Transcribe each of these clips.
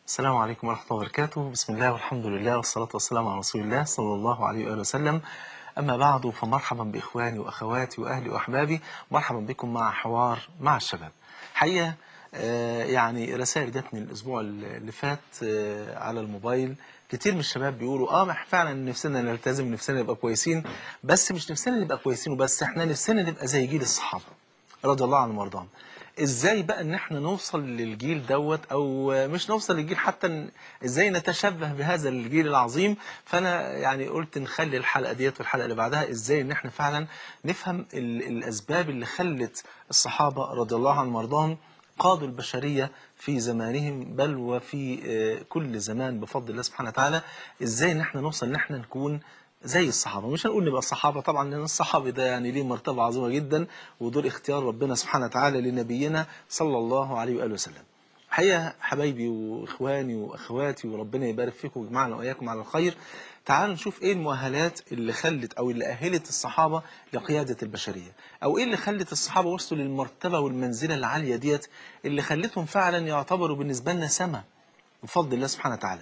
السلام عليكم ورحمة الله وبركاته بسم الله والحمد لله والصلاة والسلام على رسول الله صلى الله عليه وآله وسلم أما بعد فمرحبا بإخواني وأخواتي وأهلي وأحبابي مرحبا بكم مع حوار مع الشباب حقيقة آه، يعني رسائل جاتني الأسبوع اللي فات آه، على الموبايل كتير من الشباب بيقولوا اه ما إحنا فعلا نفسنا نلتزم نفسنا نبقى كويسين بس مش نفسنا نبقى كويسين وبس احنا نفسنا نبقى زي جيل الصحابة رضي الله عنهم وارضاهم ازاي بقى ان احنا نوصل للجيل دوت او مش نوصل للجيل حتى ن- ازاي نتشبه بهذا الجيل العظيم فانا يعني قلت نخلي الحلقه ديت والحلقه اللي بعدها ازاي ان احنا فعلا نفهم ال- الاسباب اللي خلت الصحابه رضي الله عنهم وارضاهم قادوا البشريه في زمانهم بل وفي آه، كل زمان بفضل الله سبحانه وتعالى ازاي ان احنا نوصل ان احنا نكون زي الصحابة مش هنقول نبقى الصحابة طبعا لأن الصحابي ده يعني ليه مرتبة عظيمة جدا ودول اختيار ربنا سبحانه وتعالى لنبينا صلى الله عليه وآله وسلم حقيقة حبايبي وإخواني وأخواتي وربنا يبارك فيكم ويجمعنا وإياكم على الخير تعالوا نشوف إيه المؤهلات اللي خلت أو اللي أهلت الصحابة لقيادة البشرية أو إيه اللي خلت الصحابة وصلوا للمرتبة والمنزلة العالية ديت اللي خلتهم فعلا يعتبروا بالنسبة لنا سما بفضل الله سبحانه وتعالى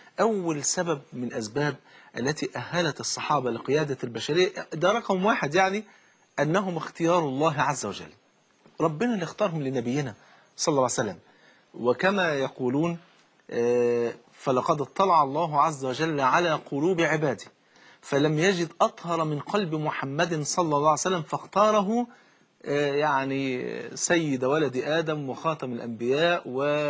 أول سبب من أسباب التي أهلت الصحابة لقيادة البشرية ده رقم واحد يعني أنهم اختيار الله عز وجل ربنا اللي اختارهم لنبينا صلى الله عليه وسلم وكما يقولون آه، فلقد اطلع الله عز وجل على قلوب عباده فلم يجد أطهر من قلب محمد صلى الله عليه وسلم فاختاره آه، يعني سيد ولد آدم وخاتم الأنبياء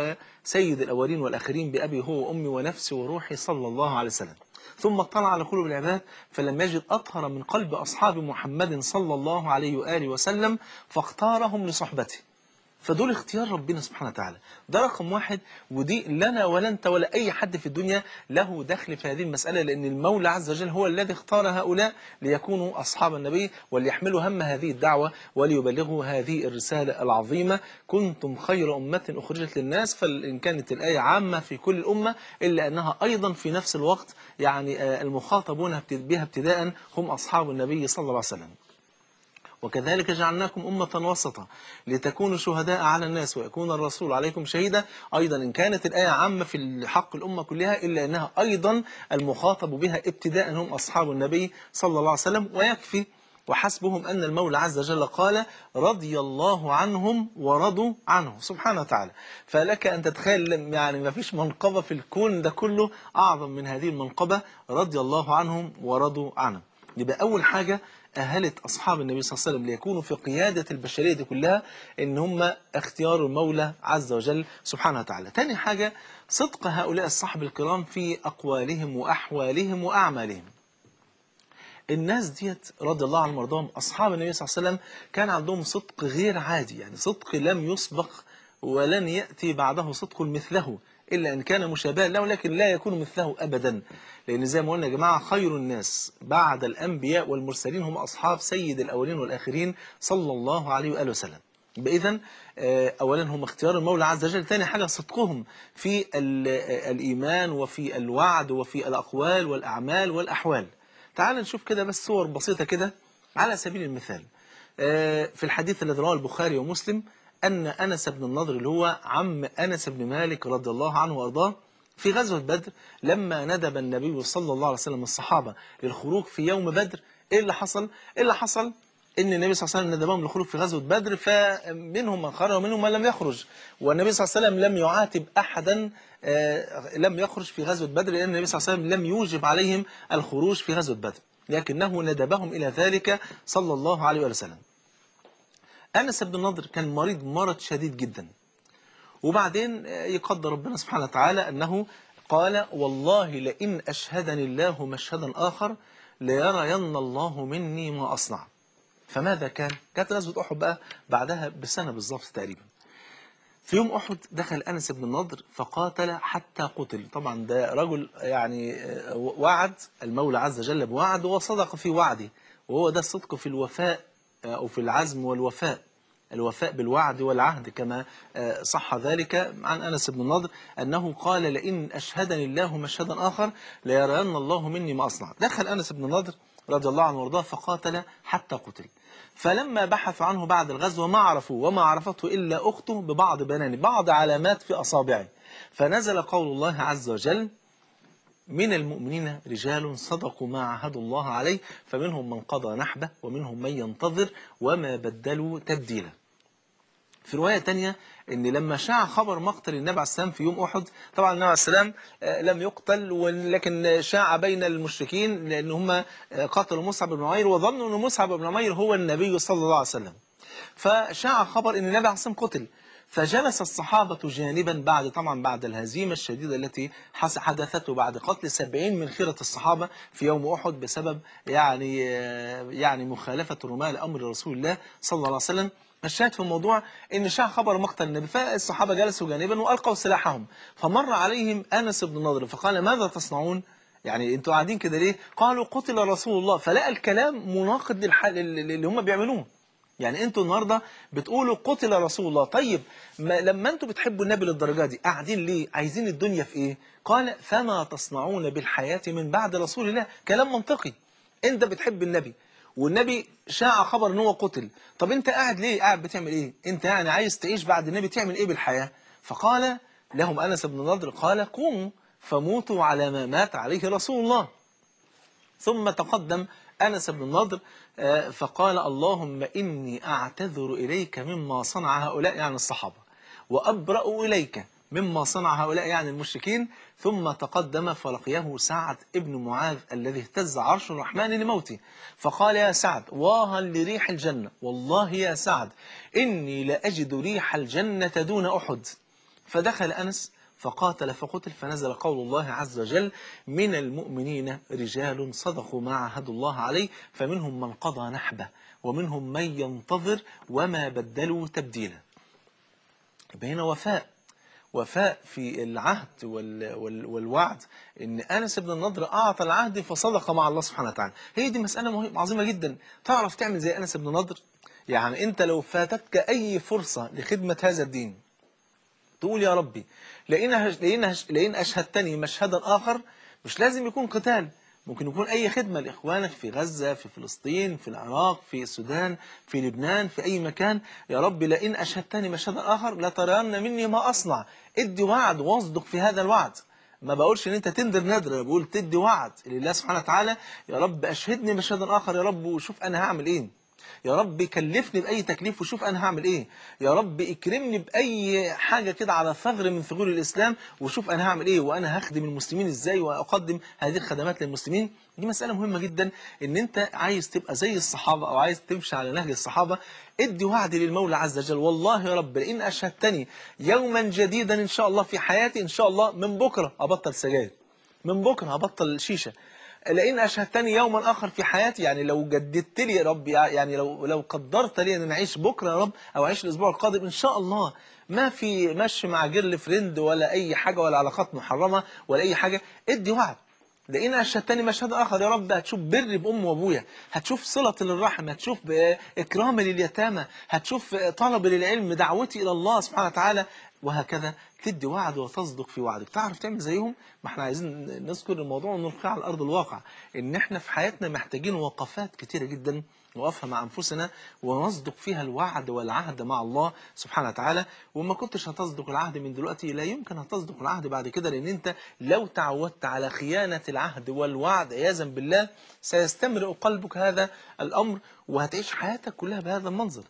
وسيد الأولين والآخرين بأبي هو وأمي ونفسي وروحي صلى الله عليه وسلم ثم اطلع على قلوب العباد فلم يجد أطهر من قلب أصحاب محمد صلى الله عليه وآله وسلم فاختارهم لصحبته فدول اختيار ربنا سبحانه وتعالى ده رقم واحد ودي لنا ولا انت ولا اي حد في الدنيا له دخل في هذه المسألة لان المولى عز وجل هو الذي اختار هؤلاء ليكونوا اصحاب النبي وليحملوا هم هذه الدعوة وليبلغوا هذه الرسالة العظيمة كنتم خير أمة أخرجت للناس فإن كانت الآية عامة في كل الأمة إلا أنها أيضا في نفس الوقت يعني آه، المخاطبون بها ابتداء هم أصحاب النبي صلى الله عليه وسلم وكذلك جعلناكم أمة وسطا لتكونوا شهداء على الناس ويكون الرسول عليكم شهيدا أيضا إن كانت الآية عامة في حق الأمة كلها إلا أنها أيضا المخاطب بها ابتداء هم أصحاب النبي صلى الله عليه وسلم ويكفي وحسبهم أن المولى عز وجل قال رضي الله عنهم ورضوا عنه سبحانه وتعالى فلك أن تتخيل يعني ما فيش منقبة في الكون ده كله أعظم من هذه المنقبة رضي الله عنهم ورضوا عنه يبقى أول حاجة أهلت أصحاب النبي صلى الله عليه وسلم ليكونوا في قيادة البشرية دي كلها إن هم اختيار المولى عز وجل سبحانه وتعالى تاني حاجة صدق هؤلاء الصحب الكرام في أقوالهم وأحوالهم وأعمالهم الناس ديت رضي الله عنهم وارضاهم أصحاب النبي صلى الله عليه وسلم كان عندهم صدق غير عادي يعني صدق لم يسبق ولن يأتي بعده صدق مثله إلا إن كان مشابها له لكن لا يكون مثله أبدا لأن زي ما قلنا يا جماعة خير الناس بعد الأنبياء والمرسلين هم أصحاب سيد الأولين والآخرين صلى الله عليه وآله وسلم إذا أولا هم اختيار المولى عز وجل ثاني حاجة صدقهم في ال- الإيمان وفي الوعد وفي الأقوال والأعمال والأحوال تعال نشوف كده بس صور بسيطة كده على سبيل المثال آه، في الحديث الذي رواه البخاري ومسلم أن أنس بن النضر اللي هو عم أنس بن مالك رضي الله عنه وأرضاه في غزوة بدر لما ندب النبي صلى الله عليه وسلم الصحابة للخروج في يوم بدر إيه اللي حصل؟ إيه اللي حصل؟ ان النبي صلى الله عليه وسلم ندبهم للخروج في غزوه بدر فمنهم من خرج ومنهم من لم يخرج والنبي صلى الله عليه وسلم لم يعاتب احدا آه، لم يخرج في غزوه بدر لان النبي صلى الله عليه وسلم لم يوجب عليهم الخروج في غزوه بدر لكنه ندبهم الى ذلك صلى الله عليه وسلم انس بن النضر كان مريض مرض شديد جدا وبعدين يقدر ربنا سبحانه وتعالى أنه قال والله لئن أشهدني الله مشهدا آخر ليرين الله مني ما أصنع فماذا كان؟ كانت غزوة أحد بقى بعدها بسنة بالظبط تقريبا في يوم أحد دخل أنس بن النضر فقاتل حتى قتل طبعا ده رجل يعني آه، وعد المولى عز وجل بوعد وصدق في وعده وهو ده الصدق في الوفاء آه، أو في العزم والوفاء الوفاء بالوعد والعهد كما آه، صح ذلك عن أنس بن النضر أنه قال لئن أشهدني الله مشهدا آخر ليرين الله مني ما أصنع دخل أنس بن النضر رضي الله عنه وارضاه فقاتل حتى قتل فلما بحثوا عنه بعد الغزو ما عرفوه وما عرفته إلا أخته ببعض بنانه بعض علامات في أصابعه فنزل قول الله عز وجل من المؤمنين رجال صدقوا ما عهدوا الله عليه فمنهم من قضى نحبه ومنهم من ينتظر وما بدلوا تبديلا في رواية تانية ان لما شاع خبر مقتل النبي عليه السلام في يوم احد طبعا النبي عليه السلام آه، لم يقتل ولكن شاع بين المشركين لان هم آه، قتلوا مصعب بن عمير وظنوا ان مصعب بن عمير هو النبي صلى الله عليه وسلم فشاع خبر ان النبي عليه السلام قتل فجلس الصحابة جانبا بعد طبعا بعد الهزيمة الشديدة التي حس- حدثته بعد قتل سبعين من خيرة الصحابة في يوم أحد بسبب يعني آه، يعني مخالفة الرماة لأمر رسول الله صلى الله عليه وسلم الشاهد في الموضوع ان شاع خبر مقتل النبي فالصحابه جلسوا جانبا والقوا سلاحهم فمر عليهم انس بن نضر فقال ماذا تصنعون يعني انتوا قاعدين كده ليه قالوا قتل رسول الله فلقى الكلام مناقض للحال اللي هم بيعملوه يعني انتوا النهارده بتقولوا قتل رسول الله طيب ما لما انتوا بتحبوا النبي للدرجه دي قاعدين ليه عايزين الدنيا في ايه قال فما تصنعون بالحياه من بعد رسول الله كلام منطقي انت بتحب النبي والنبي شاع خبر ان هو قتل طب انت قاعد ليه قاعد بتعمل ايه انت يعني عايز تعيش بعد النبي تعمل ايه بالحياه فقال لهم انس بن نضر قال قوموا فموتوا على ما مات عليه رسول الله ثم تقدم أنس بن النضر آه، فقال اللهم إني أعتذر إليك مما صنع هؤلاء يعني الصحابة وأبرأ إليك مما صنع هؤلاء يعني المشركين ثم تقدم فلقيه سعد ابن معاذ الذي اهتز عرش الرحمن لموته فقال يا سعد واها لريح الجنة والله يا سعد إني لأجد ريح الجنة دون أحد فدخل أنس فقاتل فقتل فنزل قول الله عز وجل من المؤمنين رجال صدقوا ما عهدوا الله عليه فمنهم من قضى نحبه ومنهم من ينتظر وما بدلوا تبديلا يبقى هنا وفاء وفاء في العهد وال وال والوعد ان انس بن النضر اعطى العهد فصدق مع الله سبحانه وتعالى هي دي مساله مهمه عظيمه جدا تعرف تعمل زي انس بن النضر يعني انت لو فاتتك اي فرصه لخدمه هذا الدين تقول يا ربي لئن هش- لئن هش- لئن اشهدتني مشهدا اخر مش لازم يكون قتال ممكن يكون اي خدمه لاخوانك في غزه في فلسطين في العراق في السودان في لبنان في اي مكان يا رب لئن اشهدتني مشهدا اخر لترين مني ما اصنع ادي وعد واصدق في هذا الوعد ما بقولش ان انت تندر ندر انا بقول تدي وعد لله سبحانه وتعالى يا رب اشهدني مشهدا اخر يا رب وشوف انا هعمل ايه يا رب كلفني بأي تكليف وشوف أنا هعمل إيه يا رب اكرمني بأي حاجة كده على ثغر من ثغور الإسلام وشوف أنا هعمل إيه وأنا هخدم المسلمين إزاي وأقدم هذه الخدمات للمسلمين دي مسألة مهمة جدا إن أنت عايز تبقى زي الصحابة أو عايز تمشي على نهج الصحابة ادي وعد للمولى عز وجل والله يا رب لئن أشهدتني يوما جديدا إن شاء الله في حياتي إن شاء الله من بكرة أبطل سجاير من بكرة هبطل شيشة لئن أشهدتني يوما آخر في حياتي يعني لو جددت لي يا رب يعني لو لو قدرت لي أن أعيش بكرة يا رب أو أعيش الأسبوع القادم إن شاء الله ما في مشي مع جيرل فريند ولا أي حاجة ولا علاقات محرمة ولا أي حاجة ادي وعد لئن أشهدتني مشهد آخر يا رب هتشوف بر بأم وأبويا هتشوف صلة للرحم هتشوف إكرام لليتامى هتشوف طلب للعلم دعوتي إلى الله سبحانه وتعالى وهكذا تدي وعد وتصدق في وعدك تعرف تعمل زيهم ما احنا عايزين نذكر الموضوع ونلقيه على أرض الواقع إن احنا في حياتنا محتاجين وقفات كتيرة جدا نوقفها مع أنفسنا ونصدق فيها الوعد والعهد مع الله سبحانه وتعالى وما كنتش هتصدق العهد من دلوقتي لا يمكن هتصدق العهد بعد كده لأن أنت لو تعودت على خيانة العهد والوعد عياذا بالله سيستمرئ قلبك هذا الأمر وهتعيش حياتك كلها بهذا المنظر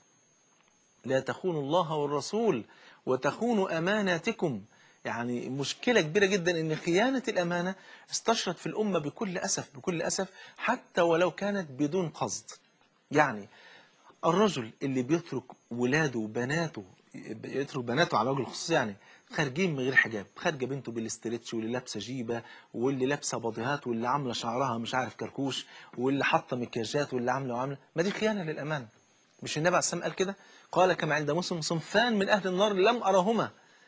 لا تخونوا الله والرسول وتخونوا أماناتكم يعني مشكلة كبيرة جدا ان خيانة الأمانة استشرت في الأمة بكل أسف بكل أسف حتى ولو كانت بدون قصد يعني الرجل اللي بيترك ولاده وبناته يترك بناته على وجه الخصوص يعني خارجين من غير حجاب خارجه بنته بالاسترتش واللي لابسه جيبه واللي لابسه بضيهات واللي عامله شعرها مش عارف كركوش واللي حاطه مكياجات واللي عامله وعامله ما دي خيانه للامانه مش النبي عليه السلام قال كده قال كما عند مسلم صنفان من اهل النار لم ارهما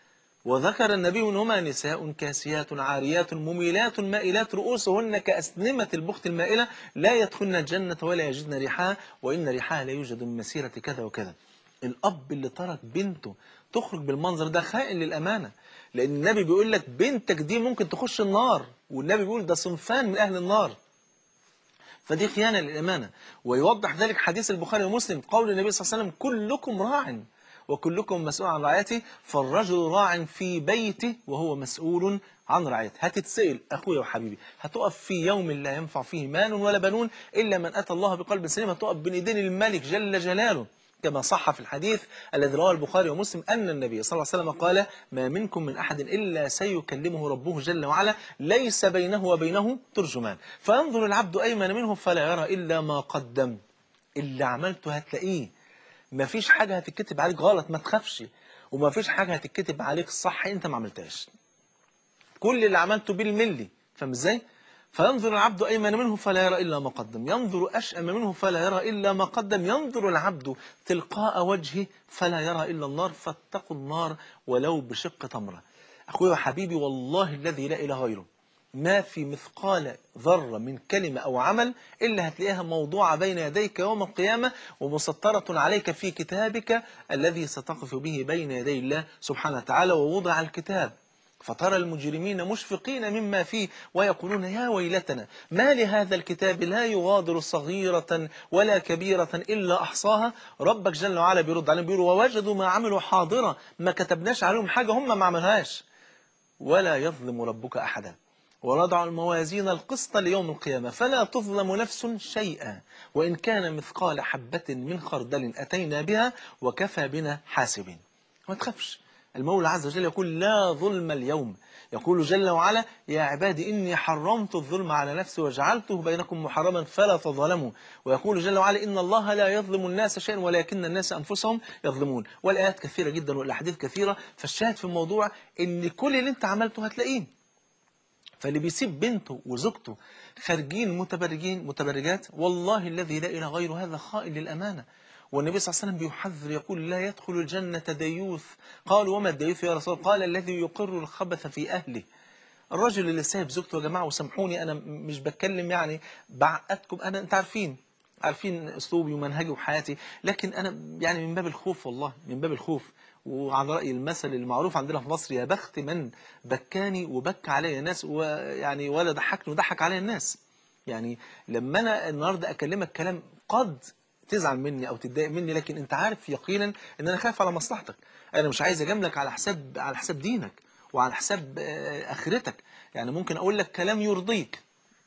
وذكر النبي منهما نساء كاسيات عاريات مميلات مائلات رؤوسهن كأسنمة البخت المائلة لا يدخلن الجنة ولا يجدن ريحها وإن ريحها لا يوجد من مسيرة كذا وكذا الأب اللي ترك بنته تخرج بالمنظر ده خائن للأمانة لأن النبي بيقول لك بنتك دي ممكن تخش النار والنبي بيقول ده صنفان من أهل النار فدي خيانة للأمانة ويوضح ذلك حديث البخاري ومسلم قول النبي صلى الله عليه وسلم كلكم راع وكلكم مسؤول عن رعيته فالرجل راع في بيته وهو مسؤول عن رعيته هتتسأل أخويا وحبيبي هتقف في يوم لا ينفع فيه مال ولا بنون إلا من أتى الله بقلب سليم هتقف بين إيدين الملك جل جلاله كما صح في الحديث الذي رواه البخاري ومسلم أن النبي صلى الله عليه وسلم قال ما منكم من أحد إلا سيكلمه ربه جل وعلا ليس بينه وبينه ترجمان فينظر العبد أيمن منه فلا يرى إلا ما قدم اللي عملته هتلاقيه ما فيش حاجة هتتكتب عليك غلط ما تخافش وما فيش حاجة هتتكتب عليك صح انت ما عملتهاش كل اللي عملته بالملي فاهم ازاي فينظر العبد أيمن منه فلا يرى إلا ما قدم ينظر أشأم منه فلا يرى إلا ما قدم ينظر العبد تلقاء وجهه فلا يرى إلا النار فاتقوا النار ولو بشق تمرة أخوي وحبيبي والله الذي لا إله غيره ما في مثقال ذرة من كلمة أو عمل إلا هتلاقيها موضوعة بين يديك يوم القيامة ومسطرة عليك في كتابك الذي ستقف به بين يدي الله سبحانه وتعالى ووضع الكتاب فترى المجرمين مشفقين مما فيه ويقولون يا ويلتنا ما لهذا الكتاب لا يغادر صغيرة ولا كبيرة إلا أحصاها ربك جل وعلا بيرد عليهم بيقول ووجدوا ما عملوا حاضرة ما كتبناش عليهم حاجة هم ما عملهاش ولا يظلم ربك أحدا ونضع الموازين القسط ليوم القيامة فلا تظلم نفس شيئا وإن كان مثقال حبة من خردل أتينا بها وكفى بنا حاسبين ما تخافش المولى عز وجل يقول لا ظلم اليوم يقول جل وعلا يا عبادي إني حرمت الظلم على نفسي وجعلته بينكم محرما فلا تظلموا ويقول جل وعلا إن الله لا يظلم الناس شيئا ولكن الناس أنفسهم يظلمون والآيات كثيرة جدا والأحاديث كثيرة فالشاهد في الموضوع إن كل اللي أنت عملته هتلاقيه فاللي بيسيب بنته وزوجته خارجين متبرجين متبرجات والله الذي لا إله غيره هذا خائن للأمانة والنبي صلى الله عليه وسلم بيحذر يقول لا يدخل الجنة ديوث قالوا وما الديوث يا رسول الله قال الذي يقر الخبث في أهله الرجل اللي سايب زوجته يا جماعة وسامحوني أنا مش بتكلم يعني بعقدكم أنا أنت عارفين عارفين أسلوبي ومنهجي وحياتي لكن أنا يعني من باب الخوف والله من باب الخوف وعلى رأي المثل المعروف عندنا في مصر يا بخت من بكاني وبكى علي الناس ويعني ولا ضحكني وضحك علي الناس يعني لما أنا النهاردة أكلمك كلام قد تزعل مني أو تتضايق مني لكن أنت عارف يقينا أن أنا خايف على مصلحتك أنا مش عايز أجاملك على حساب على حساب دينك وعلى حساب آخرتك يعني ممكن أقول لك كلام يرضيك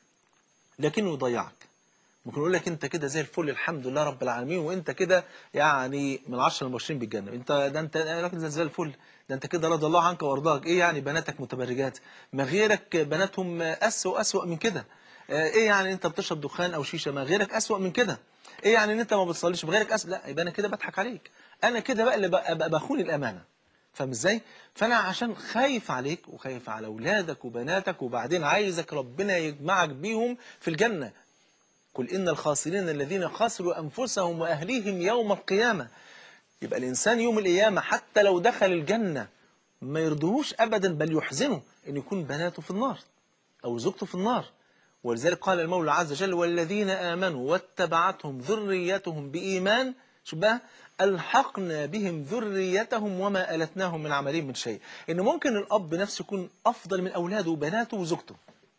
لكنه يضيعك ممكن اقول لك انت كده زي الفل الحمد لله رب العالمين وانت كده يعني من 10 المبشرين بالجنه انت ده انت راجل زي الفل ده انت كده رضي الله عنك وارضاك ايه يعني بناتك متبرجات ما غيرك بناتهم اسوء اسوء من كده ايه يعني انت بتشرب دخان او شيشه ما غيرك اسوء من كده ايه يعني ان انت ما بتصليش بغيرك اسوء لا يبقى انا كده بضحك عليك انا كده بقى اللي بقى بخون الامانه فاهم ازاي فانا عشان خايف عليك وخايف على اولادك وبناتك وبعدين عايزك ربنا يجمعك بيهم في الجنه قل إن الخاسرين الذين خسروا أنفسهم وأهليهم يوم القيامة يبقى الإنسان يوم القيامة حتى لو دخل الجنة ما يرضوهوش أبدا بل يحزنه أن يكون بناته في النار أو زوجته في النار ولذلك قال المولى عز وجل والذين آمنوا واتبعتهم ذريتهم بإيمان شو بقى ألحقنا بهم ذريتهم وما ألتناهم من عملهم من شيء إن ممكن الأب نفسه يكون أفضل من أولاده وبناته وزوجته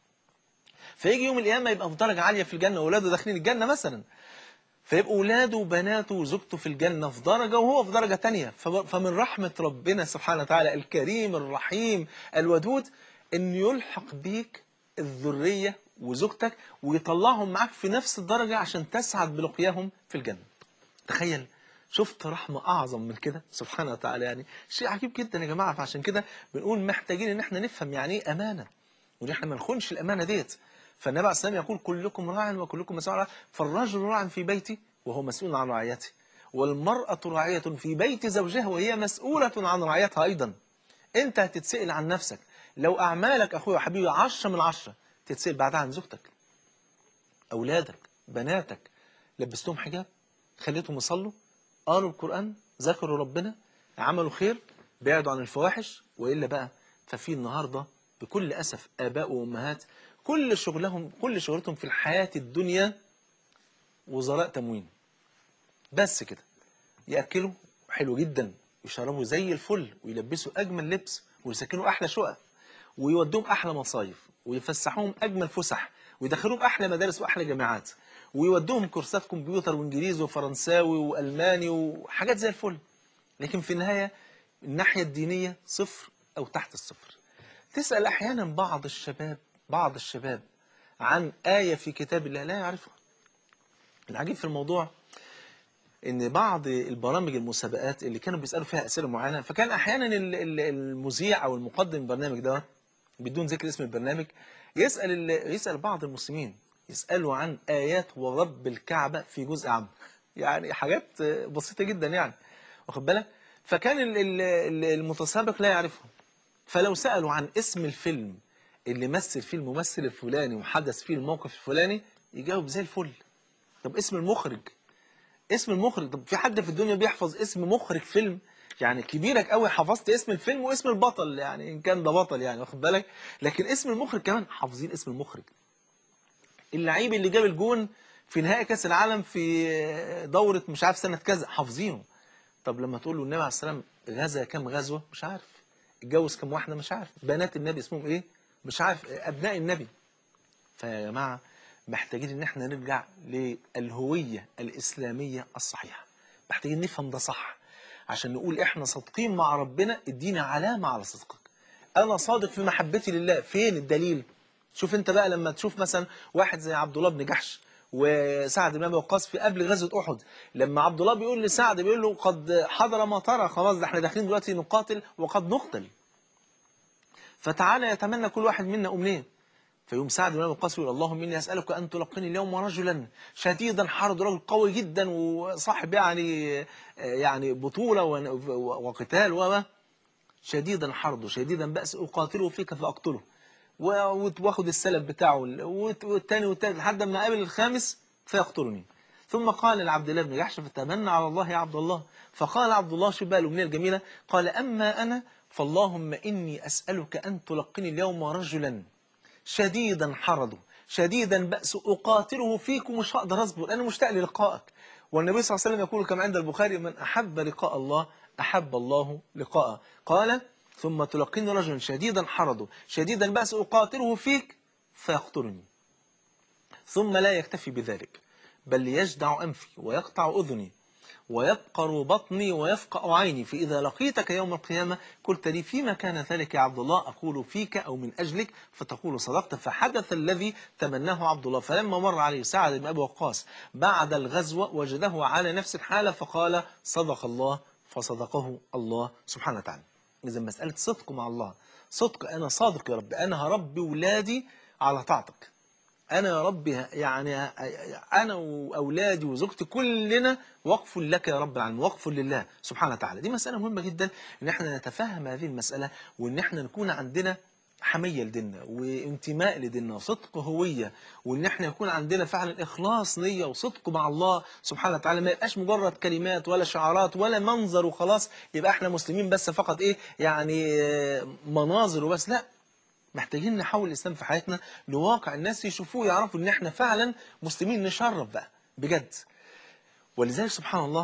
فيجي يوم القيامة يبقى في درجة عالية في الجنة وأولاده داخلين الجنة مثلا فيبقى أولاده وبناته وزوجته في الجنة في درجة وهو في درجة تانية فمن رحمة ربنا سبحانه وتعالى الكريم الرحيم الودود أن يلحق بيك الذرية وزوجتك ويطلعهم معاك في نفس الدرجة عشان تسعد بلقياهم في الجنة تخيل شفت رحمة أعظم من كده سبحانه وتعالى يعني شيء عجيب جدا يا جماعة فعشان كده بنقول محتاجين ان احنا نفهم يعني ايه أمانة وان احنا ما نخونش الأمانة ديت فالنبي عليه السلام يقول كلكم راع وكلكم مسؤول عن فالرجل راع في بيته وهو مسؤول عن رعيته والمرأة راعية في بيت زوجها وهي مسؤولة عن رعيتها أيضا أنت هتتسأل عن نفسك لو أعمالك أخويا وحبيبي عشرة من عشرة تتسأل بعدها عن زوجتك أولادك بناتك لبستهم حجاب خليتهم يصلوا قالوا القرآن ذكروا ربنا عملوا خير بعدوا عن الفواحش وإلا بقى ففي النهاردة بكل أسف آباء وأمهات كل شغلهم كل شغلتهم في الحياة الدنيا وزراء تموين بس كده يأكلوا حلو جدا يشربوا زي الفل ويلبسوا أجمل لبس ويسكنوا أحلى شقق ويودوهم أحلى مصايف ويفسحوهم أجمل فسح ويدخلوهم أحلى مدارس وأحلى جامعات ويودوهم كورسات كمبيوتر وانجليزي وفرنساوي والماني وحاجات زي الفل لكن في النهايه الناحيه الدينيه صفر او تحت الصفر تسال احيانا بعض الشباب بعض الشباب عن ايه في كتاب الله لا يعرفها العجيب في الموضوع ان بعض البرامج المسابقات اللي كانوا بيسالوا فيها اسئله معينه فكان احيانا ال- ال- المذيع او المقدم البرنامج ده بدون ذكر اسم البرنامج يسال ال- يسال بعض المسلمين يسالوا عن ايات ورب الكعبه في جزء عام يعني حاجات بسيطه جدا يعني واخد بالك فكان ال- ال- ال- المتسابق لا يعرفهم فلو سالوا عن اسم الفيلم اللي مثل فيه الممثل الفلاني وحدث فيه الموقف الفلاني يجاوب زي الفل طب اسم المخرج اسم المخرج طب في حد في الدنيا بيحفظ اسم مخرج فيلم يعني كبيرك قوي حفظت اسم الفيلم واسم البطل يعني ان كان ده بطل يعني واخد بالك لكن اسم المخرج كمان حافظين اسم المخرج اللعيب اللي جاب الجون في نهائي كاس العالم في دوره مش عارف سنه كذا حافظينه طب لما تقول له النبي عليه السلام غزا كام غزوه مش عارف اتجوز كام واحده مش عارف بنات النبي اسمهم ايه مش عارف ابناء النبي فيا جماعه محتاجين ان احنا نرجع للهويه الاسلاميه الصحيحه محتاجين نفهم ده صح عشان نقول احنا صادقين مع ربنا ادينا علامه على صدقك انا صادق في محبتي لله فين الدليل شوف انت بقى لما تشوف مثلا واحد زي عبد الله بن جحش وسعد بن ابي وقاص في قبل غزوه احد لما عبد الله بيقول لسعد بيقول له قد حضر ما ترى خلاص ده احنا داخلين دلوقتي نقاتل وقد نقتل فتعالى يتمنى كل واحد منا امنيه فيقوم سعد بن ابي وقاص يقول اللهم اني اسالك ان تلقني اليوم رجلا شديدا حرد رجل قوي جدا وصاحب يعني يعني بطوله وقتال و شديدا حرده شديدا بأس أقاتله فيك فأقتله واخد السلب بتاعه والثاني والثالث لحد ما قابل الخامس فيقتلني ثم قال لعبد الله بن جحش فتمنى على الله يا عبد الله فقال عبد الله شو بقى الأمنية الجميلة قال أما أنا فاللهم إني أسألك أن تلقني اليوم رجلا شديدا حرده شديدا بأس أقاتله فيك ومش هقدر أصبر أنا مشتاق للقائك والنبي صلى الله عليه وسلم يقول كما عند البخاري من أحب لقاء الله أحب الله لقاءه قال ثم تلقيني رجلا شديدا حرده شديدا بأس أقاتله فيك فيقتلني ثم لا يكتفي بذلك بل يجدع أنفي ويقطع أذني ويبقر بطني ويفقأ عيني فإذا لقيتك يوم القيامة قلت لي فيما كان ذلك يا عبد الله أقول فيك أو من أجلك فتقول صدقت فحدث الذي تمناه عبد الله فلما مر عليه سعد بن أبي وقاص بعد الغزوة وجده على نفس الحالة فقال صدق الله فصدقه الله سبحانه وتعالى إذا مسألة صدق مع الله صدق أنا صادق يا رب أنا هربي ولادي على طاعتك أنا يا رب يعني أنا وأولادي وزوجتي كلنا وقف لك يا رب العالمين وقف لله سبحانه وتعالى دي مسألة مهمة جدا إن احنا نتفهم هذه المسألة وإن احنا نكون عندنا حمية لديننا وانتماء لديننا وصدق هوية وإن احنا يكون عندنا فعلا إخلاص نية وصدق مع الله سبحانه وتعالى ما يبقاش مجرد كلمات ولا شعارات ولا منظر وخلاص يبقى احنا مسلمين بس فقط إيه يعني مناظر وبس لا محتاجين نحول الإسلام في حياتنا لواقع الناس يشوفوه يعرفوا إن احنا فعلا مسلمين نشرف بقى بجد ولذلك سبحان الله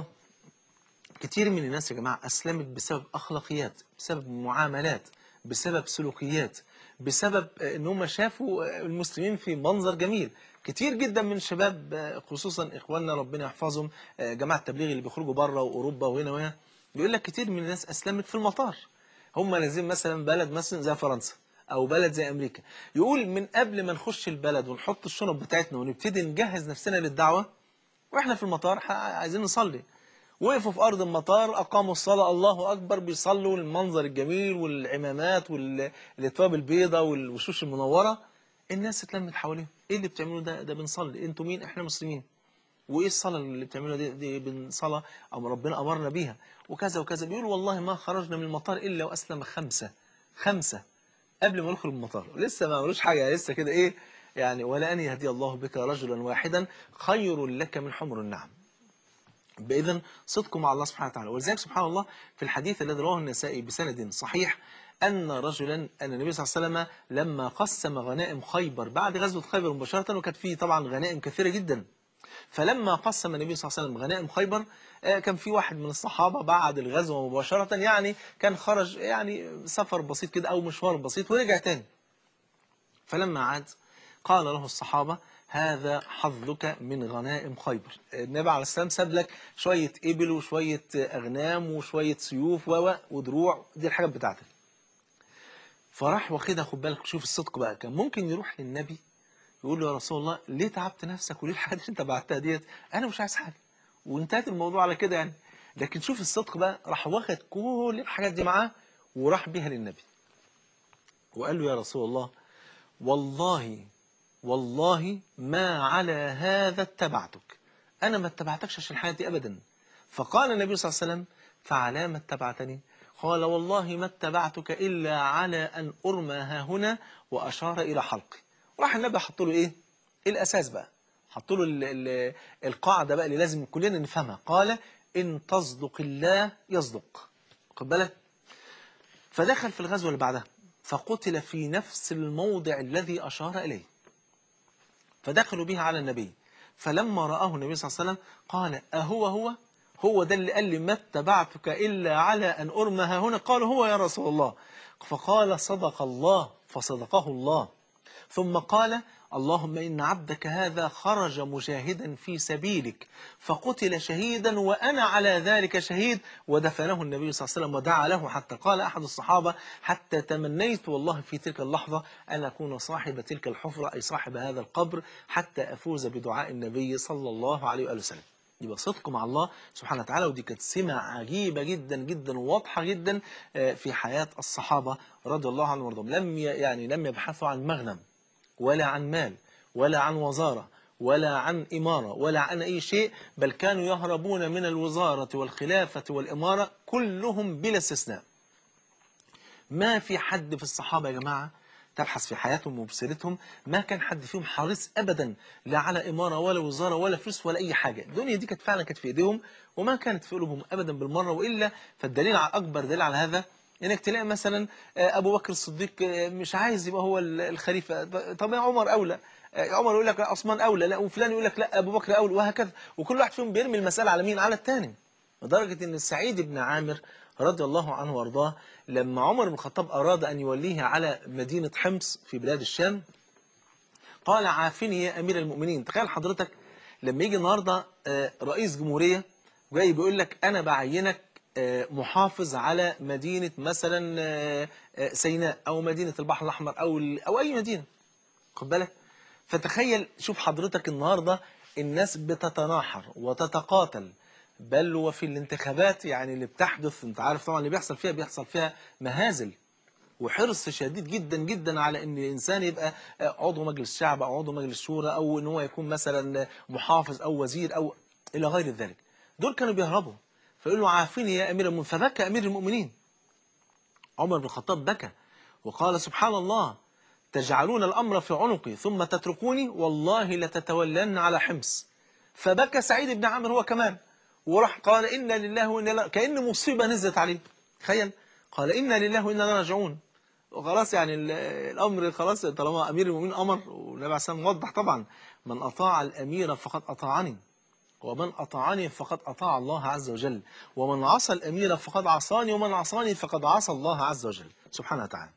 كتير من الناس يا جماعة أسلمت بسبب أخلاقيات بسبب معاملات بسبب سلوكيات بسبب ان هم شافوا المسلمين في منظر جميل كتير جدا من الشباب خصوصا اخواننا ربنا يحفظهم جماعه التبليغ اللي بيخرجوا بره واوروبا وهنا وهنا بيقول لك كتير من الناس اسلمت في المطار هم نازلين مثلا بلد مثلا زي فرنسا او بلد زي امريكا يقول من قبل ما نخش البلد ونحط الشنط بتاعتنا ونبتدي نجهز نفسنا للدعوه واحنا في المطار عايزين نصلي وقفوا في أرض المطار أقاموا الصلاة الله أكبر بيصلوا المنظر الجميل والعمامات والأثواب البيضاء والوشوش المنورة الناس اتلمت حواليهم إيه اللي بتعملوا ده ده بنصلي أنتوا مين إحنا مسلمين وإيه الصلاة اللي بتعملوها دي, دي بنصلاة أو ربنا أمرنا بيها وكذا وكذا بيقولوا والله ما خرجنا من المطار إلا وأسلم خمسة خمسة قبل ما ندخل المطار لسه ما عملوش حاجة لسه كده إيه يعني ولا أن يهدي الله بك رجلا واحدا خير لك من حمر النعم بإذن صدقه مع الله سبحانه وتعالى ولذلك سبحان الله في الحديث الذي رواه النسائي بسند صحيح أن رجلا أن النبي صلى الله عليه وسلم لما قسم غنائم خيبر بعد غزوة خيبر مباشرة وكانت فيه طبعا غنائم كثيرة جدا فلما قسم النبي صلى الله عليه وسلم غنائم خيبر كان في واحد من الصحابة بعد الغزوة مباشرة يعني كان خرج يعني سفر بسيط كده أو مشوار بسيط ورجع تاني فلما عاد قال له الصحابة هذا حظك من غنائم خيبر النبي عليه السلام ساب لك شوية إبل وشوية أغنام وشوية سيوف و ودروع دي الحاجات بتاعتك فراح واخدها خد بالك شوف الصدق بقى كان ممكن يروح للنبي يقول له يا رسول الله ليه تعبت نفسك وليه الحاجات اللي انت بعتها ديت انا مش عايز حاجه وانتهت الموضوع على كده يعني لكن شوف الصدق بقى راح واخد كل الحاجات دي معاه وراح بيها للنبي وقال له يا رسول الله والله والله ما على هذا اتبعتك انا ما اتبعتكش عشان الحاجات دي ابدا فقال النبي صلى الله عليه وسلم فعلى ما اتبعتني قال والله ما اتبعتك الا على ان ارمى ها هنا واشار الى حلقي راح النبي حط له ايه الاساس بقى حط له ال- ال- القاعده بقى اللي لازم كلنا نفهمها قال ان تصدق الله يصدق خد بالك فدخل في الغزوه اللي بعدها فقتل في نفس الموضع الذي اشار اليه فدخلوا بها على النبي فلما رآه النبي صلى الله عليه وسلم قال أهو هو هو ده اللي قال لي ما اتبعتك إلا على أن أرمى ها هنا قال هو يا رسول الله فقال صدق الله فصدقه الله ثم قال اللهم إن عبدك هذا خرج مجاهدا في سبيلك فقتل شهيدا وأنا على ذلك شهيد ودفنه النبي صلى الله عليه وسلم ودعا له حتى قال أحد الصحابة حتى تمنيت والله في تلك اللحظة أن أكون صاحب تلك الحفرة أي صاحب هذا القبر حتى أفوز بدعاء النبي صلى الله عليه وآله وسلم يبقى صدق مع الله سبحانه وتعالى ودي كانت سمة عجيبة جدا جدا وواضحة جدا آه، في حياة الصحابة رضي الله عنهم وارضاهم لم ي- يعني لم يبحثوا عن مغنم ولا عن مال ولا عن وزارة ولا عن إمارة ولا عن أي شيء بل كانوا يهربون من الوزارة والخلافة والإمارة كلهم بلا استثناء ما في حد في الصحابة يا جماعة تبحث في حياتهم وبسيرتهم ما كان حد فيهم حريص ابدا لا على اماره ولا وزاره ولا فلوس ولا اي حاجه الدنيا دي كانت فعلا كانت في ايديهم وما كانت في قلوبهم ابدا بالمره والا فالدليل على اكبر دليل على هذا انك تلاقي مثلا آه، ابو بكر الصديق آه، مش عايز يبقى هو ال- الخليفه طب يا عمر اولى آه، عمر يقول لك لا عثمان اولى لا وفلان يقول لك لا ابو بكر اولى وهكذا وكل واحد فيهم بيرمي المساله على مين على الثاني لدرجه ان سعيد بن عامر رضي الله عنه وارضاه لما عمر بن الخطاب اراد ان يوليه على مدينه حمص في بلاد الشام قال عافني يا امير المؤمنين تخيل حضرتك لما يجي النهارده آه، رئيس جمهوريه جاي بيقول لك انا بعينك آه، محافظ على مدينه مثلا آه، آه، سيناء او مدينه البحر الاحمر او ال- او اي مدينه خد بالك فتخيل شوف حضرتك النهارده الناس بتتناحر وتتقاتل بل وفي الانتخابات يعني اللي بتحدث انت عارف طبعا اللي بيحصل فيها بيحصل فيها مهازل وحرص شديد جدا جدا على ان الانسان يبقى عضو مجلس شعب او عضو مجلس شورى او ان هو يكون مثلا محافظ او وزير او الى غير ذلك دول كانوا بيهربوا فيقول له عافيني يا امير المؤمنين فبكى امير المؤمنين عمر بن الخطاب بكى وقال سبحان الله تجعلون الامر في عنقي ثم تتركوني والله لتتولن على حمص فبكى سعيد بن عامر هو كمان وراح قال انا لله وانا لا كان مصيبه نزلت عليه تخيل قال انا لله وانا لا راجعون وخلاص يعني ال- الامر خلاص طالما امير المؤمنين امر والنبي عليه الصلاه والسلام وضح طبعا من اطاع الامير فقد اطاعني ومن أطاعني فقد أطاع الله عز وجل ومن عصى الأمير فقد عصاني ومن عصاني فقد عصى الله عز وجل سبحانه وتعالى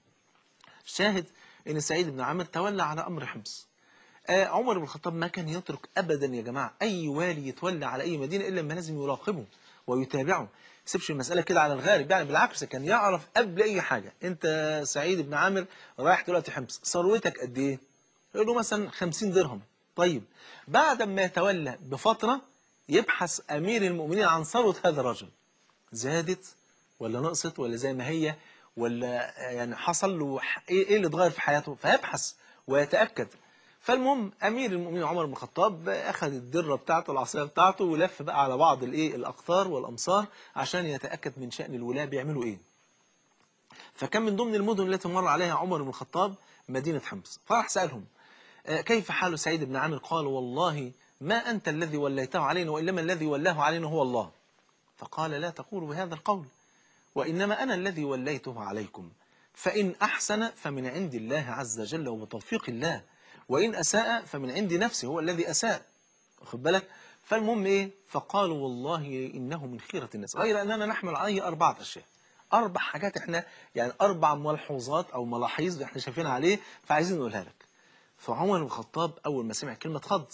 شاهد أن سعيد بن عامر تولى على أمر حمص آه عمر بن الخطاب ما كان يترك أبدا يا جماعة أي والي يتولى على أي مدينة إلا ما لازم يراقبه ويتابعه ما يسيبش المسألة كده على الغارب يعني بالعكس كان يعرف قبل أي حاجة أنت سعيد بن عامر رايح دلوقتي حمص ثروتك قد إيه؟ يقول له مثلا 50 درهم طيب بعد ما يتولى بفترة يبحث أمير المؤمنين عن ثروة هذا الرجل زادت ولا نقصت ولا زي ما هي ولا يعني حصل له ح- ايه إيه اللي اتغير في حياته فيبحث ويتأكد فالمهم أمير المؤمنين عمر بن الخطاب أخذ الدرة بتاعته العصاية بتاعته ولف بقى على بعض الإيه الأقطار والأمصار عشان يتأكد من شأن الولاة بيعملوا إيه فكان من ضمن المدن التي مر عليها عمر بن الخطاب مدينة حمص فراح سألهم آه، كيف حال سعيد بن عامر قال والله ما أنت الذي وليته علينا وإنما الذي ولاه علينا هو الله فقال لا تقولوا بهذا القول وإنما أنا الذي وليته عليكم فإن أحسن فمن عند الله عز وجل وبتوفيق الله وإن أساء فمن عند نفسه هو الذي أساء واخد بالك فالمهم إيه فقالوا والله إنه من خيرة الناس غير أننا نحمل عليه أربعة أشياء أربع حاجات إحنا يعني أربع ملحوظات أو ملاحظ إحنا شايفينها عليه فعايزين نقولها لك فعمر بن الخطاب أول ما سمع كلمة اتخض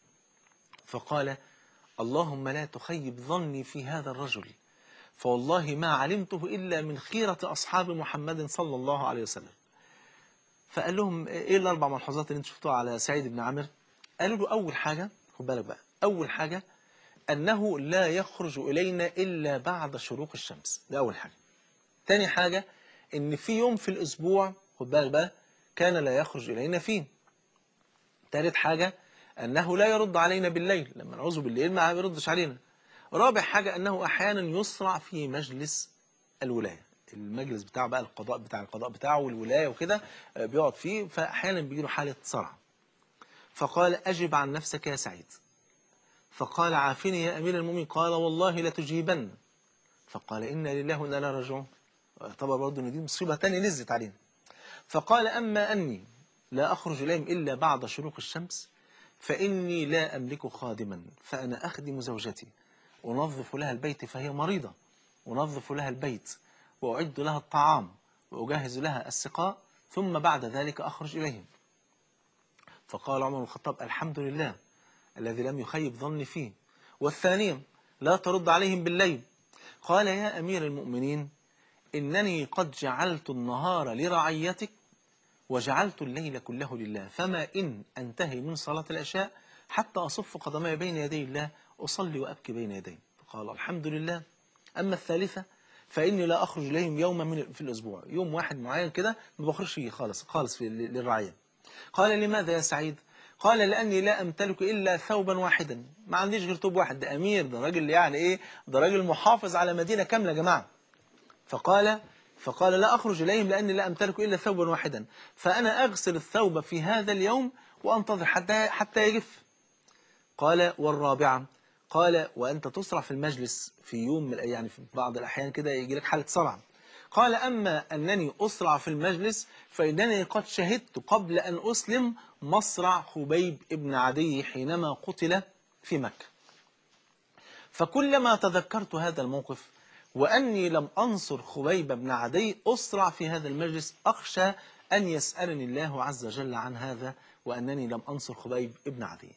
فقال اللهم لا تخيب ظني في هذا الرجل فوالله ما علمته إلا من خيرة أصحاب محمد صلى الله عليه وسلم فقال لهم إيه الأربع ملحوظات اللي انتم شفتوها على سعيد بن عامر قالوا له أول حاجة خد بالك بقى أول حاجة أنه لا يخرج إلينا إلا بعد شروق الشمس ده أول حاجة تاني حاجة إن في يوم في الأسبوع خد بالك بقى كان لا يخرج إلينا فيه تالت حاجة أنه لا يرد علينا بالليل لما نعوذ بالليل ما بيردش علينا رابع حاجة أنه أحيانا يسرع في مجلس الولاية المجلس بتاعه بقى القضاء بتاع القضاء بتاعه والولاية وكده آه، بيقعد فيه فأحيانا بيجي له حالة صرع فقال أجب عن نفسك يا سعيد فقال عافني يا أمير المؤمنين قال والله لتجيبن فقال إنا لله وإنا إليه راجعون طبعا برضه إن دي مصيبة تانية نزلت علينا فقال أما أني لا أخرج إليهم إلا بعد شروق الشمس فإني لا أملك خادما فأنا أخدم زوجتي أنظف لها البيت فهي مريضة أنظف لها البيت وأعد لها الطعام وأجهز لها السقاء ثم بعد ذلك أخرج إليهم فقال عمر بن الخطاب الحمد لله الذي لم يخيب ظني فيه والثانية لا ترد عليهم بالليل قال يا أمير المؤمنين إنني قد جعلت النهار لرعيتك وجعلت الليل كله لله فما إن أنتهي من صلاة العشاء حتى أصف قدمي بين يدي الله أصلي وأبكي بين يديه فقال الحمد لله أما الثالثة فإني لا أخرج إليهم يوما من في الأسبوع يوم واحد معين كده ما بخرجش فيه خالص خالص في للرعية قال لماذا يا سعيد قال لأني لا أمتلك إلا ثوبا واحدا ما عنديش غير ثوب واحد ده أمير ده راجل يعني إيه ده راجل محافظ على مدينة كاملة يا جماعة فقال فقال لا أخرج إليهم لأني لا أمتلك إلا ثوبا واحدا فأنا أغسل الثوب في هذا اليوم وأنتظر حتى حتى يجف قال والرابعة قال وأنت تسرع في المجلس في يوم من الأيام يعني في بعض الأحيان كده يجي لك حالة صرع قال أما أنني أسرع في المجلس فإنني قد شهدت قبل أن أسلم مصرع خبيب ابن عدي حينما قتل في مكة فكلما تذكرت هذا الموقف وأني لم أنصر خبيب بن عدي أسرع في هذا المجلس أخشى أن يسألني الله عز وجل عن هذا وأنني لم أنصر خبيب ابن عدي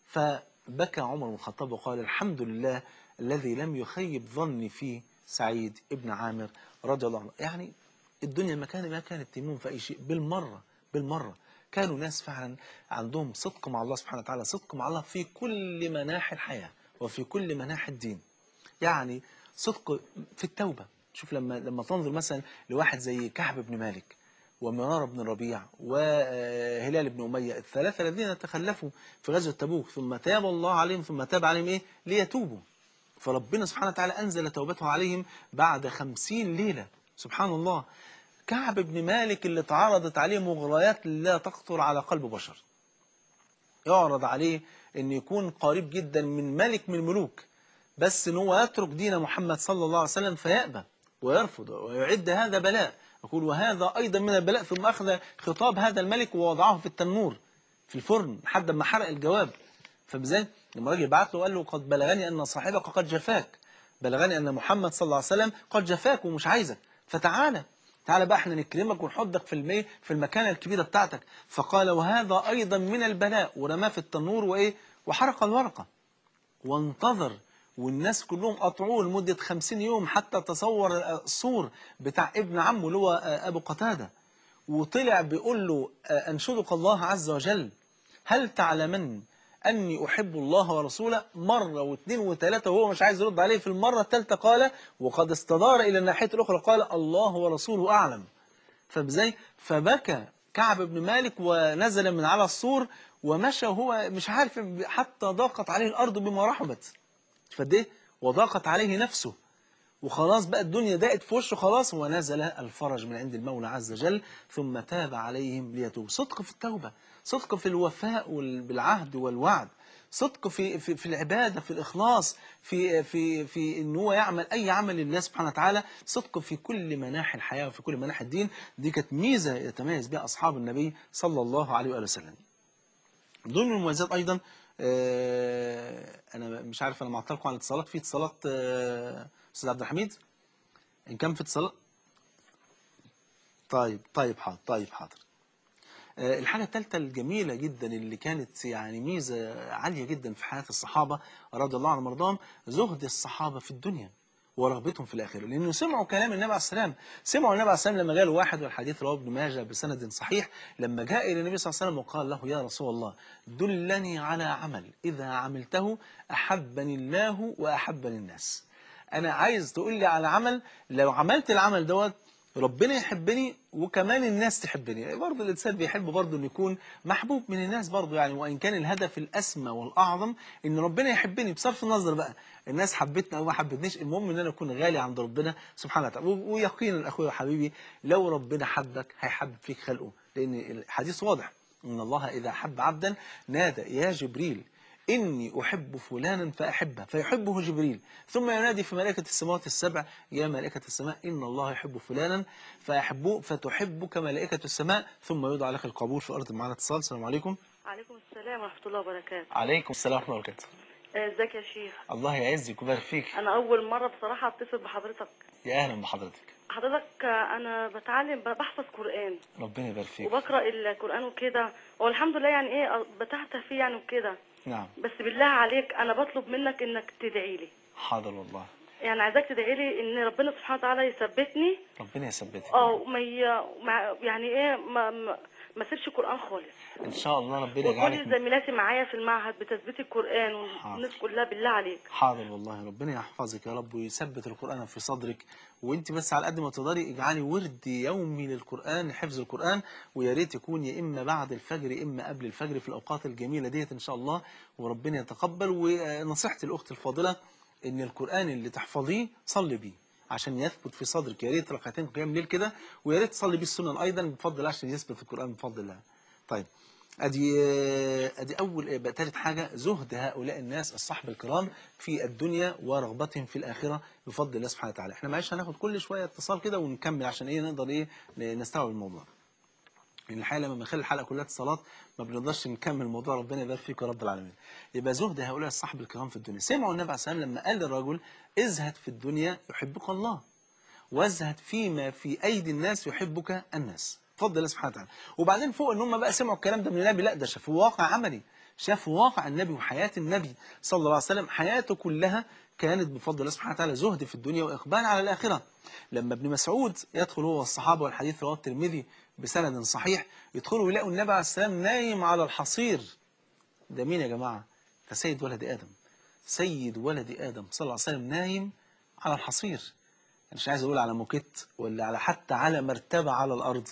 فبكى عمر بن الخطاب وقال الحمد لله الذي لم يخيب ظني فيه سعيد ابن عامر رضي الله عنه يعني الدنيا مكان ما كانت تيمون في أي شيء بالمرة بالمرة كانوا ناس فعلا عندهم صدق مع الله سبحانه وتعالى صدق مع الله في كل مناحي الحياة وفي كل مناحي الدين يعني صدق في التوبة شوف لما لما تنظر مثلا لواحد زي كعب بن مالك ومرار بن الربيع وهلال بن أمية الثلاثة الذين تخلفوا في غزوة تبوك ثم تاب الله عليهم ثم تاب عليهم إيه ليتوبوا فربنا سبحانه وتعالى أنزل توبته عليهم بعد خمسين ليلة سبحان الله كعب بن مالك اللي تعرضت عليه مغريات لا تخطر على قلب بشر يعرض عليه أن يكون قريب جدا من ملك من الملوك بس ان هو يترك دين محمد صلى الله عليه وسلم فيأبى ويرفض ويعد هذا بلاء يقول وهذا أيضا من البلاء ثم أخذ خطاب هذا الملك ووضعه في التنور في الفرن لحد ما حرق الجواب فبزاي لما راجل بعت له وقال له قد بلغني أن صاحبك قد جفاك بلغني أن محمد صلى الله عليه وسلم قد جفاك ومش عايزك فتعالى تعالى بقى احنا نكرمك ونحطك في المي في المكانة الكبيرة بتاعتك فقال وهذا أيضا من البلاء ورماه في التنور وإيه وحرق الورقة وانتظر والناس كلهم قطعوه لمدة خمسين يوم حتى تصور الصور بتاع ابن عمه اللي هو أبو قتادة وطلع بيقول له أنشدك الله عز وجل هل تعلمن أني أحب الله ورسوله مرة واثنين وثلاثة وهو مش عايز يرد عليه في المرة الثالثة قال وقد استدار إلى الناحية الأخرى قال الله ورسوله أعلم فبزي فبكى كعب بن مالك ونزل من على السور ومشى وهو مش عارف حتى ضاقت عليه الأرض بما رحبت فقد ايه وضاقت عليه نفسه وخلاص بقى الدنيا ضاقت في وشه خلاص ونزل الفرج من عند المولى عز وجل ثم تاب عليهم ليتوب صدق في التوبة صدق في الوفاء بالعهد والوعد صدق في في في العبادة في الإخلاص في في في إن هو يعمل أي عمل لله سبحانه وتعالى صدق في كل مناحي الحياة وفي كل مناحي الدين دي كانت ميزة يتميز بها أصحاب النبي صلى الله عليه وآله وسلم دون من المميزات أيضا آه، انا مش عارف انا معطلكم على الاتصالات في اتصالات آه، استاذ عبد الحميد ان كان في اتصالات طيب طيب حاضر طيب حاضر آه، الحاجة الثالثة الجميلة جدا اللي كانت يعني ميزة عالية جدا في حياة الصحابة رضي الله عنهم وارضاهم زهد الصحابة في الدنيا ورغبتهم في الآخرة لأنه سمعوا كلام النبي عليه السلام سمعوا النبي عليه السلام لما جاء له واحد والحديث رواه ابن ماجه بسند صحيح لما جاء إلى النبي صلى الله عليه وسلم وقال له يا رسول الله دلني على عمل إذا عملته أحبني الله وأحبني الناس أنا عايز تقول لي على عمل لو عملت العمل دوت ربنا يحبني وكمان الناس تحبني برضه الإنسان بيحب برضه أن يكون محبوب من الناس برضه يعني وإن كان الهدف الأسمى والأعظم أن ربنا يحبني بصرف النظر بقى الناس حبتني أو ما حبتنيش المهم أن أنا أكون غالي عند ربنا سبحانه وتعالى و- ويقينا أخويا وحبيبي لو ربنا حبك هيحبب فيك خلقه لأن الحديث واضح أن الله إذا حب عبدا نادى يا جبريل إني أحب فلانا فأحبه فيحبه جبريل ثم ينادي في ملائكة السماوات السبع يا ملائكة السماء إن الله يحب فلانا فأحبه فتحبك ملائكة السماء ثم يوضع لك القبول في الأرض معنا اتصال السلام عليكم عليكم السلام ورحمة الله وبركاته عليكم السلام ورحمة الله وبركاته آه، ازيك يا شيخ الله يعزك ويبارك فيك انا اول مرة بصراحة اتصل بحضرتك يا أهلا بحضرتك حضرتك آه، انا بتعلم ب- بحفظ قرآن ربنا يبارك فيك وبقرأ القرآن وكده والحمد لله يعني ايه آه، بتعتى فيه يعني وكده نعم بس بالله عليك انا بطلب منك انك تدعي لي حاضر والله يعني عايزاك تدعي لي ان ربنا سبحانه وتعالى يثبتني ربنا يثبتك اه وما ي- مع- يعني ايه ما ما ما اسيبش قرآن خالص إن شاء الله ربنا وكل يجعلك زميلاتي معايا في المعهد بتثبيت القرآن والناس كلها بالله عليك حاضر والله ربنا يحفظك يا رب ويثبت القرآن في صدرك وانت بس على قد ما تقدري اجعلي ورد يومي للقرآن حفظ القرآن ويا ريت يكون يا اما بعد الفجر يا اما قبل الفجر في الاوقات الجميلة ديت ان شاء الله وربنا يتقبل ونصيحتي الاخت الفاضلة ان القرآن اللي تحفظيه صلي بيه عشان يثبت في صدرك يا ريت ركعتين قيام ليل كده ويا ريت تصلي بيه السنن ايضا بفضل الله عشان يثبت في القرآن بفضل الله طيب ادي ادي اول بقى تالت حاجه زهد هؤلاء الناس الصحب الكرام في الدنيا ورغبتهم في الاخره بفضل الله سبحانه وتعالى احنا معلش هناخد كل شويه اتصال كده ونكمل عشان ايه نقدر ايه نستوعب الموضوع لان الحقيقه لما بنخلي الحلقه كلها اتصالات ما بنقدرش نكمل الموضوع ربنا يبارك فيك يا رب العالمين يبقى زهد هؤلاء الصحب الكرام في الدنيا سمعوا النبي عليه الصلاه والسلام لما قال للرجل ازهد في الدنيا يحبك الله وازهد فيما في ايدي الناس يحبك الناس بفضل الله سبحانه وتعالى وبعدين فوق ان هم بقى سمعوا الكلام ده من النبي لا ده شافوا واقع عملي شافوا واقع النبي وحياه النبي صلى الله عليه وسلم حياته كلها كانت بفضل الله سبحانه وتعالى زهد في الدنيا واقبال على الاخره لما ابن مسعود يدخل هو والصحابه والحديث رواه الترمذي بسند صحيح يدخلوا يلاقوا النبي عليه السلام نايم على الحصير ده مين يا جماعه ده سيد ولد ادم سيد ولد ادم صلى الله عليه وسلم نايم على الحصير مش عايز اقول على موكيت ولا على حتى على مرتبة على الارض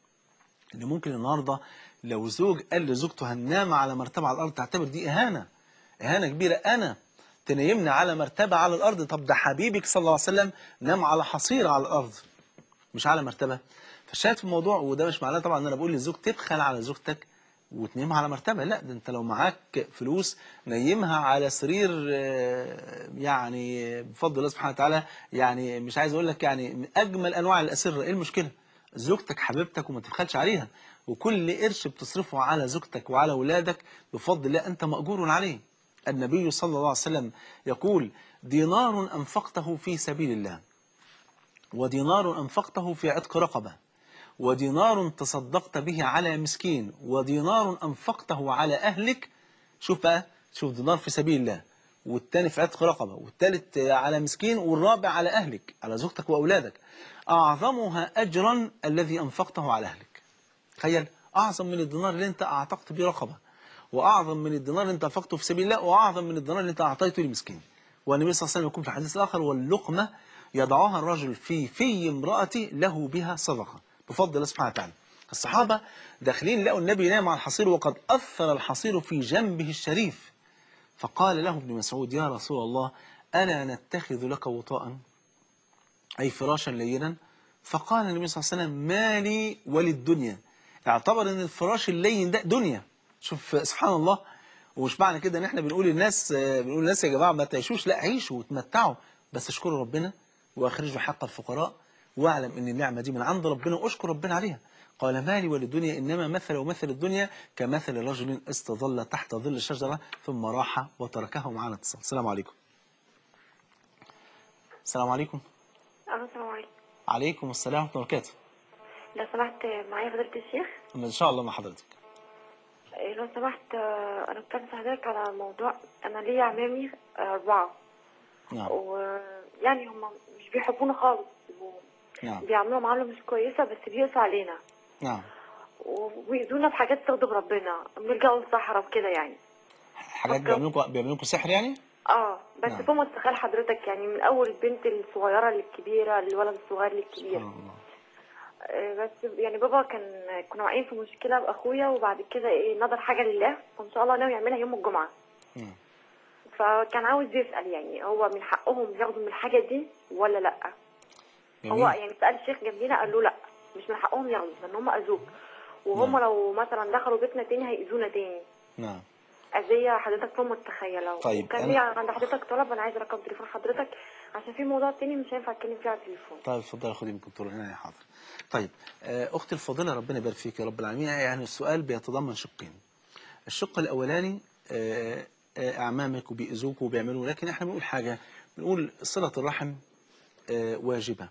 ان ممكن النهارده لو زوج قال لزوجته هننام على مرتبة على الارض تعتبر دي اهانة اهانة كبيرة انا تنيمنا على مرتبة على الارض طب ده حبيبك صلى الله عليه وسلم نام على حصير على الارض مش على مرتبة فشاهد في الموضوع وده مش معناه طبعا ان انا بقول للزوج تبخل على زوجتك وتنيمها على مرتبة لا ده انت لو معاك فلوس نيمها على سرير آه، يعني بفضل الله سبحانه وتعالى يعني مش عايز اقول لك يعني من اجمل انواع الاسره ايه المشكله زوجتك حبيبتك وما تبخلش عليها وكل قرش بتصرفه على زوجتك وعلى اولادك بفضل الله انت ماجور عليه النبي صلى الله عليه وسلم يقول دينار انفقته في سبيل الله ودينار انفقته في عتق رقبه ودينار تصدقت به على مسكين ودينار أنفقته على أهلك شوف بقى شوف دينار في سبيل الله والتاني في عتق رقبة والتالت على مسكين والرابع على أهلك على زوجتك وأولادك أعظمها أجرا الذي أنفقته على أهلك تخيل أعظم من الدينار اللي أنت أعتقت به رقبة وأعظم من الدينار اللي أنت أنفقته في سبيل الله وأعظم من الدينار اللي أنت أعطيته للمسكين والنبي صلى الله عليه وسلم يقول في الحديث الآخر واللقمة يضعها الرجل في في امرأتي له بها صدقة بفضل الله سبحانه وتعالى الصحابة داخلين لقوا النبي نام على الحصير وقد أثر الحصير في جنبه الشريف فقال له ابن مسعود يا رسول الله ألا نتخذ لك وطاء أي فراشا لينا فقال النبي صلى الله عليه وسلم ما لي وللدنيا اعتبر ان الفراش اللين ده دنيا شوف سبحان الله ومش معنى كده ان احنا بنقول للناس بنقول للناس يا جماعه ما تعيشوش لا عيشوا وتمتعوا بس اشكروا ربنا واخرجوا حق الفقراء واعلم ان النعمه دي من عند ربنا واشكر ربنا عليها قال مالي وللدنيا انما مثل ومثل الدنيا كمثل رجل استظل تحت ظل شجره ثم راح وتركها معنا اتصال السلام عليكم السلام عليكم الو السلام عليكم عليكم السلام ورحمه الله وبركاته لو سمحت معايا فضيلة الشيخ ان شاء الله مع حضرتك إيه، لو سمحت آه، أنا كنت عايزة حضرتك على موضوع أنا ليا عمامي آه، أربعة نعم ويعني هم مش بيحبونا خالص نعم وبيعملوا معاملة مش كويسة بس بيقسوا علينا نعم وبيأذونا بحاجات تغضب ربنا بنلجأوا الصحراء وكده يعني حاجات أوكي. بيعملوا لكم بيعملوا لكم سحر يعني اه بس نعم. فوق ما تتخيل حضرتك يعني من أول البنت الصغيرة للكبيرة الولد الصغير للكبير سبحان الله آه، بس يعني بابا كان كنا واقعين في مشكلة بأخويا وبعد كده إيه نظر حاجة لله وإن شاء الله ناوي يعملها يوم الجمعة نعم فكان عاوز يسأل يعني هو من حقهم ياخدوا من الحاجة دي ولا لأ هو جميل يعني سأل الشيخ جنبينا قال له لأ مش من حقهم ياخدوا لأن هم أذوك وهم نعم. لو مثلا دخلوا بيتنا تاني هيأذونا تاني نعم أذية حضرتك فوق ما تتخيلها طيب، وكان أنا- ليا عند حضرتك طلب أنا عايز رقم تليفون حضرتك عشان في موضوع تاني مش هينفع أتكلم فيه على التليفون طيب اتفضل خدي من الدكتور هنا يا حاضر طيب آه، اختي الفاضله ربنا يبارك فيك يا رب العالمين يعني السؤال بيتضمن شقين الشق الاولاني آه، آه، اعمامك وبيأذوك وبيعملوا لكن احنا بنقول حاجه بنقول صله الرحم آه، واجبه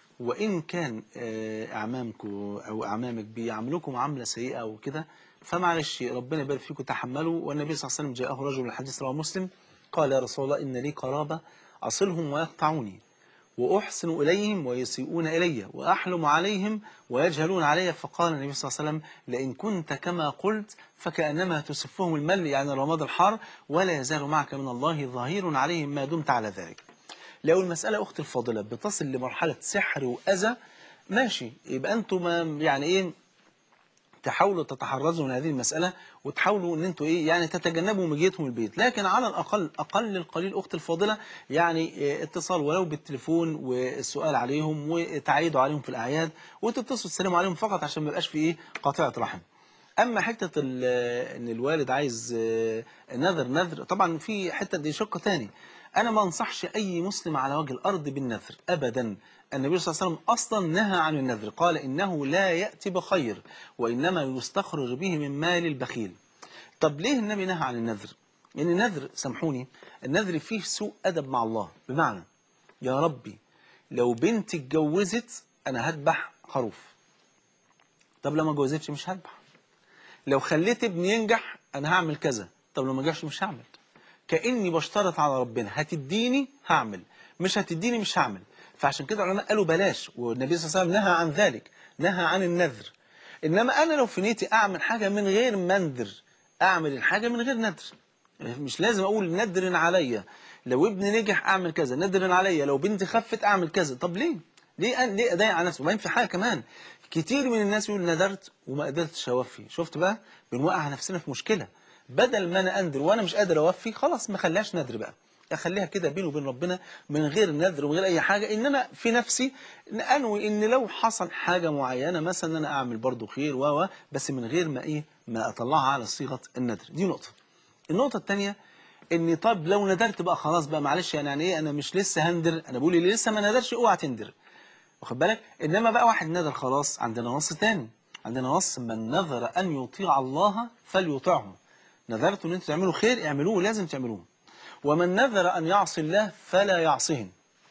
وإن كان آه، أعمامك أو أعمامك بيعاملوكم معاملة سيئة أو كده فمعلش ربنا يبارك فيكم تحملوا والنبي صلى الله عليه وسلم جاءه رجل الحديث رواه مسلم قال يا رسول الله إن لي قرابة أصلهم ويقطعوني وأحسن إليهم ويسيئون إلي وأحلم عليهم ويجهلون علي فقال النبي صلى الله عليه وسلم لئن كنت كما قلت فكأنما تسفهم المل يعني الرماد الحار ولا يزال معك من الله ظهير عليهم ما دمت على ذلك لو المسألة أخت الفاضلة بتصل لمرحلة سحر وأذى ماشي يبقى أنتم ما- يعني إيه تحاولوا تتحرزوا من هذه المسألة وتحاولوا ان انتوا ايه يعني تتجنبوا مجيتهم البيت لكن على الاقل اقل القليل اخت الفاضلة يعني إيه، اتصال ولو بالتليفون والسؤال عليهم وتعيدوا عليهم في الاعياد وتتصلوا تسلموا عليهم فقط عشان ما يبقاش في ايه قاطعة رحم اما حته ال- ان الوالد عايز آه، نذر نذر طبعا في حته دي شق تاني انا ما انصحش اي مسلم على وجه الارض بالنذر ابدا النبي صلى الله عليه وسلم اصلا نهى عن النذر قال انه لا ياتي بخير وانما يستخرج به من مال البخيل طب ليه النبي نهى عن النذر لان النذر سامحوني النذر فيه سوء ادب مع الله بمعنى يا ربي لو بنتي اتجوزت انا هذبح خروف طب لو ما اتجوزتش مش هذبح لو خليت ابني ينجح انا هعمل كذا طب لو ما نجحش مش هعمل كاني بشترط على ربنا هتديني هعمل مش هتديني مش هعمل فعشان كده العلماء قالوا بلاش والنبي صلى الله عليه وسلم نهى عن ذلك نهى عن النذر انما انا لو في نيتي اعمل حاجه من غير منذر اعمل الحاجه من غير نذر مش لازم اقول ندر عليا لو ابني نجح اعمل كذا ندر عليا لو بنتي خفت اعمل كذا طب ليه ليه أن ليه اضايق على نفسي وبعدين في حاجه كمان كتير من الناس يقول ندرت وما قدرتش اوفي شفت بقى بنوقع نفسنا في مشكله بدل ما انا اندر وانا مش قادر اوفي خلاص ما خليهاش ندر بقى اخليها كده بيني وبين ربنا من غير نذر ومن غير اي حاجه ان انا في نفسي انوي ان لو حصل حاجه معينه مثلا ان انا اعمل برضو خير و و بس من غير ما ايه ما اطلعها على صيغه النذر دي نقطه النقطه الثانيه اني طب لو ندرت بقى خلاص بقى معلش يعني, يعني ايه انا مش لسه هندر انا بقول اللي لسه ما ندرش اوعى تندر واخد بالك انما بقى واحد نذر خلاص عندنا نص تاني عندنا نص من نذر ان يطيع الله فليطعه نذرتوا ان انتوا تعملوا خير اعملوه لازم تعملوه ومن نذر ان يعصي الله فلا يعصيه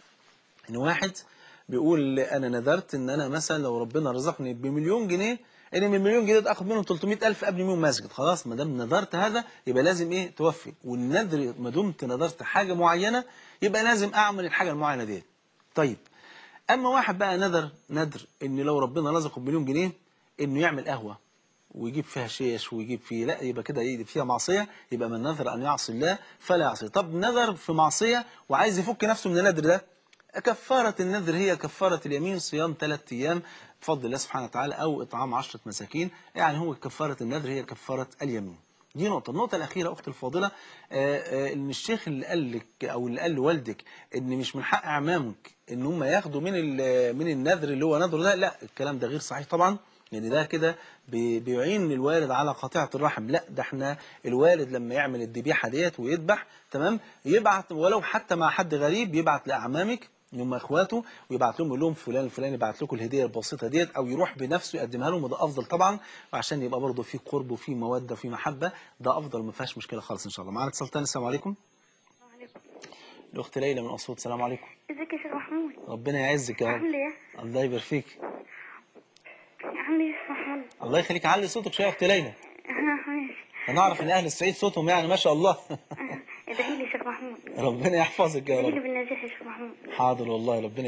ان واحد بيقول انا نذرت ان انا مثلا لو ربنا رزقني بمليون جنيه ان من المليون جنيه ده اخد منهم 300000 ابني منهم مسجد خلاص ما دام نذرت هذا يبقى لازم ايه توفي والنذر ما دمت نذرت حاجه معينه يبقى لازم اعمل الحاجه المعينه ديت طيب اما واحد بقى نذر نذر ان لو ربنا رزقه بمليون جنيه انه يعمل قهوه ويجيب فيها شيش ويجيب فيه لا يبقى كده ايه فيها معصيه يبقى من نذر ان يعصي الله فلا يعصي طب نذر في معصيه وعايز يفك نفسه من النذر ده كفاره النذر هي كفاره اليمين صيام ثلاث ايام بفضل الله سبحانه وتعالى او اطعام عشرة مساكين يعني هو كفاره النذر هي كفاره اليمين دي نقطة، النقطة الأخيرة أخت الفاضلة آه، آه، إن الشيخ اللي قال لك أو اللي قال لوالدك إن مش من حق أعمامك إن هم ياخدوا من ال- من النذر اللي هو نذره ده، لا الكلام ده غير صحيح طبعا، يعني ده كده بي- بيعين الوالد على قطيعة الرحم، لا ده احنا الوالد لما يعمل الذبيحة ديت ويذبح تمام يبعت ولو حتى مع حد غريب يبعت لأعمامك اللي هم اخواته ويبعت لهم يقول لهم فلان الفلاني يبعت لكم الهديه البسيطه ديت او يروح بنفسه يقدمها لهم وده افضل طبعا وعشان يبقى برضه في قرب وفي موده وفي محبه ده افضل ما فيهاش مشكله خالص ان شاء الله معانا اتصال تاني السلام عليكم عليكم الاخت ليلى من اسيوط السلام عليكم ازيك يا شيخ محمود ربنا يعزك يا رب عامل ايه الله يبارك فيك محمود الله يخليك علي صوتك شويه يا اختي ليلى ماشي انا اعرف ان اهل الصعيد صوتهم يعني ما شاء الله ادعي لي يا شيخ محمود ربنا يحفظك يا ادعي لي رب بالنجاح يا شيخ محمود حاضر والله ربنا